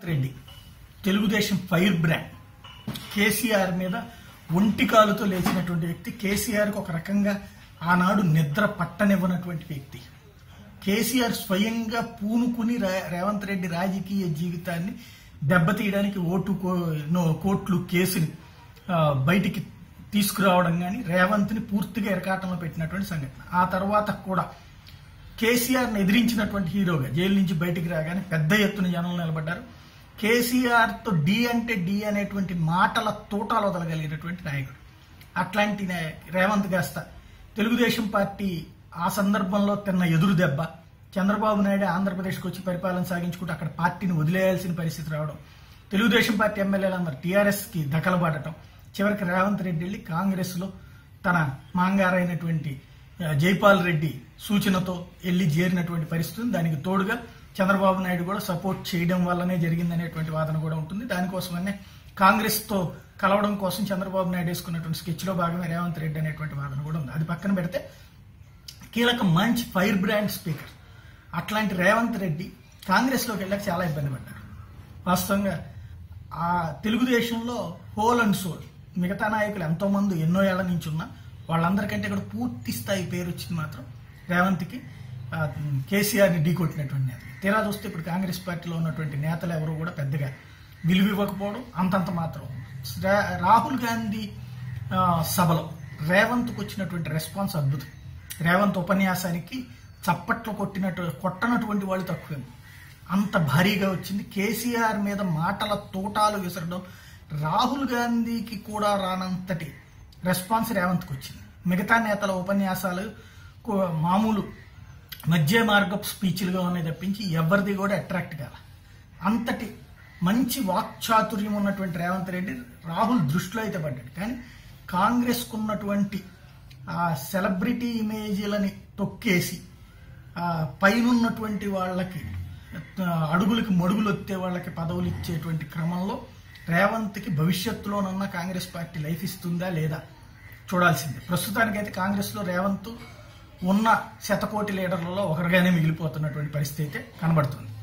Reddy Telugu Desam fire brand KCR మీద ఒంటి కాలుతో లేచినటువంటి వ్యక్తి కేసీఆర్కి ఒక రకంగా ఆనాడు నిద్ర పట్టనివ్వనటువంటి వ్యక్తి కేసీఆర్ స్వయంగా పూనుకుని రే- రేవంత్ రెడ్డి రాజకీయ జీవితాన్ని దెబ్బతీయడానికి ఓటు కో- నో- కోట్లు కేసుని ఆ, బయటికి తీసుకురావడం కానీ రేవంత్ని పూర్తిగా ఎరకాటంలో పెట్టినటువంటి సంఘటన ఆ తర్వాత కూడా కేసీఆర్ని ఎదిరించినటువంటి హీరోగా జైలు నుంచి బయటికి రాగానే పెద్ద ఎత్తున జనం నిలబడ్డారు కేసీఆర్తో డి అంటే డి అనేటువంటి మాటల తోటాలు వదలగలిగినటువంటి నాయకుడు అట్లాంటి నే- రేవంత్ కాస్త తెలుగుదేశం పార్టీ ఆ సందర్భంలో తిన్న ఎదురు దెబ్బ చంద్రబాబు నాయుడు ఆంధ్రప్రదేశ్కి వచ్చి పరిపాలన సాగించుకుంటూ అక్కడ పార్టీని వదిలేయాల్సిన పరిస్థితి రావడం తెలుగుదేశం పార్టీ ఎమ్మెల్యేలందరూ టీఆర్ఎస్కి దఖలబాడటం చివరికి రేవంత్ రెడ్డి వెళ్ళి కాంగ్రెస్లో తన మాంగారైనటువంటి ఆ, జైపాల్ రెడ్డి సూచనతో వెళ్ళి చేరినటువంటి పరిస్థితి ఉంది. దానికి తోడుగా చంద్రబాబు నాయుడు కూడా సపోర్ట్ చేయడం వల్లనే జరిగిందనేటువంటి వాదన కూడా ఉంటుంది దానికోసమనే కాంగ్రెస్ తో కలవడం కోసం చంద్రబాబు నాయుడు వేసుకున్నటువంటి స్కెచ్ లో భాగమే రేవంత్ రెడ్డి అనేటువంటి వాదన కూడా ఉంది అది పక్కన పెడితే కీలక మంచి ఫైర్ బ్రాండ్ స్పీకర్ అట్లాంటి రేవంత్ రెడ్డి కాంగ్రెస్లోకి వెళ్ళాక చాలా ఇబ్బంది పడ్డారు వాస్తవంగా ఆ తెలుగుదేశంలో హోల్ అండ్ సోల్ మిగతా నాయకులు ఎంతో మంది ఎన్నో ఏళ్ల నుంచి ఉన్నా వాళ్ళందరికంటే కూడా పూర్తి స్థాయి పేరు వచ్చింది మాత్రం రేవంత్కి ఆ, కేసీఆర్ని ఢీకొట్టినటువంటి నేత తీరా చూస్తే ఇప్పుడు కాంగ్రెస్ పార్టీలో ఉన్నటువంటి నేతలు ఎవరు కూడా పెద్దగా విలువ ఇవ్వకపోవడం అంతంత మాత్రం రా- రాహుల్ గాంధీ ఆ, సభలో రేవంత్కు వచ్చినటువంటి రెస్పాన్స్ అద్భుతం రేవంత్ ఉపన్యాసానికి చప్పట్లు కొట్టినట్టు కొట్టనటువంటి వాళ్ళు తక్కువే అంత భారీగా వచ్చింది కేసీఆర్ మీద మాటల తోటాలు విసరడం రాహుల్ గాంధీకి కూడా రానంతటి రెస్పాన్స్ రేవంత్కి వచ్చింది మిగతా నేతల ఉపన్యాసాలు కో- మామూలు మధ్య మార్గపు స్పీచ్లుగా ఉన్నాయి తప్పించి ఎవరిది కూడా అట్రాక్ట్ కాల అంతటి మంచి వాక్చాతుర్యం ఉన్నటువంటి రేవంత్ రెడ్డి రాహుల్ దృష్టిలో అయితే పడ్డాడు కానీ కాంగ్రెస్కు ఉన్నటువంటి ఆ సెలబ్రిటీ ఇమేజీలని తొక్కేసి ఆ పైనున్నటువంటి వాళ్ళకి ఆ, అడుగులకి మడుగులు వచ్చే వాళ్ళకి పదవులు ఇచ్చేటువంటి క్రమంలో రేవంత్కి భవిష్యత్తులోనన్నా కాంగ్రెస్ పార్టీ లైఫ్ ఇస్తుందా లేదా చూడాల్సిందే ప్రస్తుతానికైతే కాంగ్రెస్లో రేవంత్ ఉన్న శతకోటి లీడర్లలో ఒకరిగానే మిగిలిపోతున్నటువంటి పరిస్థితి అయితే కనబడుతుంది